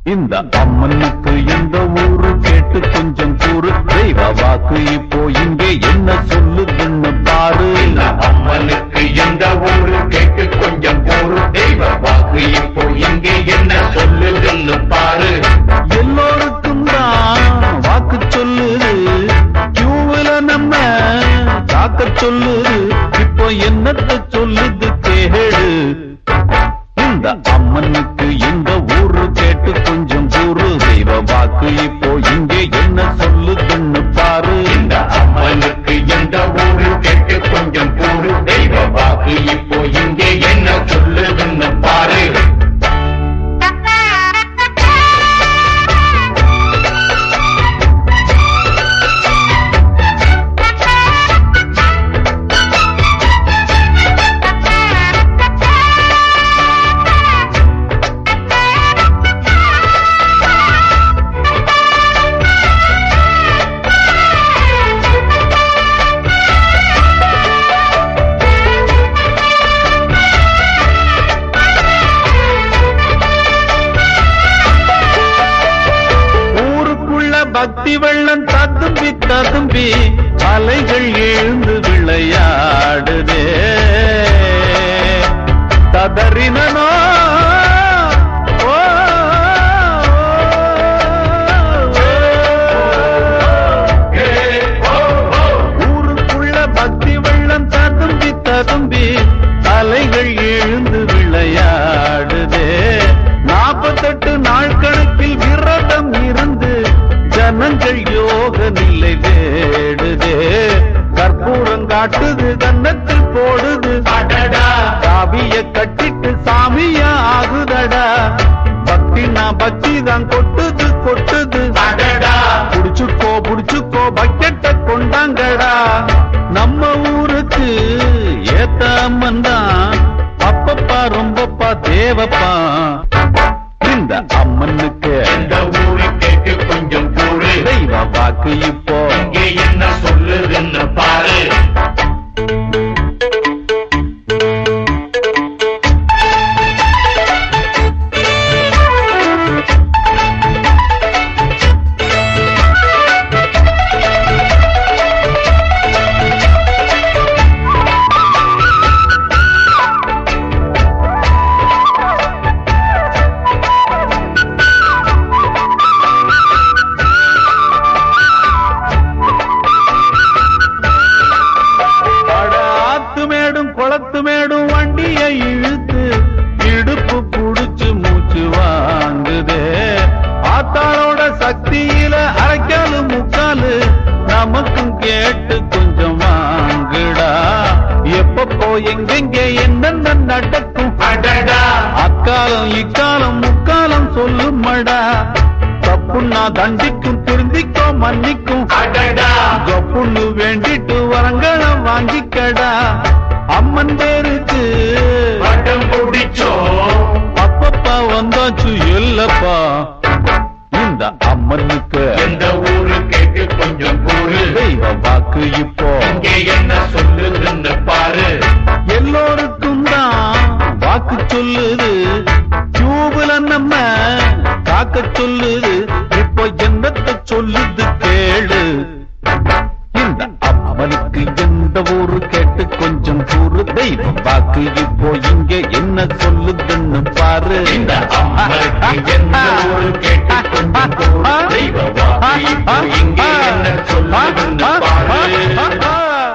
இந்த அம்மனுக்கு எந்த ஊரு கேட்டு கொஞ்சம் கூறு தெய்வ வாக்கு இப்போ இங்கே என்ன சொல்லுதுன்னு பாரு இந்த அம்மனுக்கு எந்த ஊரு கேட்டு கொஞ்சம் போரு தெய்வ வாக்கு இப்போ இங்கே என்ன சொல்லுதுன்னு பாரு எல்லோருக்கும் தான் வாக்கு சொல்லுது கியூவில் நம்ம காக்க சொல்லுது இப்போ என்னத்த சொல்லுது கேடு இந்த அம்மனுக்கு இந்த ஊரு கேட்டு கொஞ்சம் கூறு தெய்வ வாக்கு இப்போ இங்கே என்ன சொல்லுதுன்னு பாரு இந்த அம்மனுக்கு எந்த ஊரு கேட்டு கொஞ்சம் போரு தெய்வ வாக்கு இப்போ இங்கே என்ன சொல்லுதுன்னு பாரு ஊருக்குள்ள பக்தி வெள்ளம் ததும்பி ததும்பி அலைகள் எழுந்து விளையாடுதே ததறினோ ஓ, ஏ, ஓ, ஓ. ஊருக்குள்ள பக்தி வெள்ளம் ததும்பி ததும்பி அலைகள் எழுந்து விளையாடுதே நாற்பத்தெட்டு நாள் கணக்கில் விரதம் இருந்து ஜனங்கள் யோக நிலை தேடுதே கற்பூரம் காட்டுது கன்னத்தில் போடுது அடடா சாவிய கட்டிட்டு சாமியா ஆகுதடா பக்தினா பக்தி தான் கொட்டுது கொட்டுது அடடா புடிச்சுக்கோ புடிச்சுக்கோ பக்கெட்ட கொண்டாங்கடா நம்ம ஊருக்கு ஏத்த அம்மன் தான் அப்பப்பா ரொம்பப்பா தேவப்பா இந்த அம்மனுக்கு எந்த ஊரு கேட்டு கொஞ்சம் போரு தெய்வ வாக்கு இப்போ இங்கே என்ன சொல்லுதுன்னு பாரு அட ஆத்து மேடும் குளத்து மேடும் வண்டியை இழுத்து இடுப்பு புடிச்சு மூச்சு வாங்குதே ஆத்தாளோட சக்தியில அரைக்காலு முக்காலு நமக்கும் கேட்டு கொஞ்சம் வாங்குடா எப்பப்போ எங்கெங்க என்னென்ன நடக்கும் அடடா அக்காலம் இக்காலம் முக்காலம் சொல்லுமடா தப்புன்னா தண்டிக்கும் திருந்திக்கோ மன்னிக்கும் அடடா கப்புன்னு வேண்டிட்டு வரங்களம் வாங்கிக்கடா அம்மன் பேருக்கு வட்டம் பிடிச்சோம் அப்பப்பா வந்தாச்சு இல்லப்பா இந்த அம்மனுக்கு எந்த ஊரு கேட்டு கொஞ்சம் போரு தெய்வ வாக்கு இப்போ இங்கே என்ன சொல்லுதுன்னு பாரு எல்லோருக்கும் தான் வாக்கு சொல்லுது டியூப்ல நம்ம காக்க சொல்லுது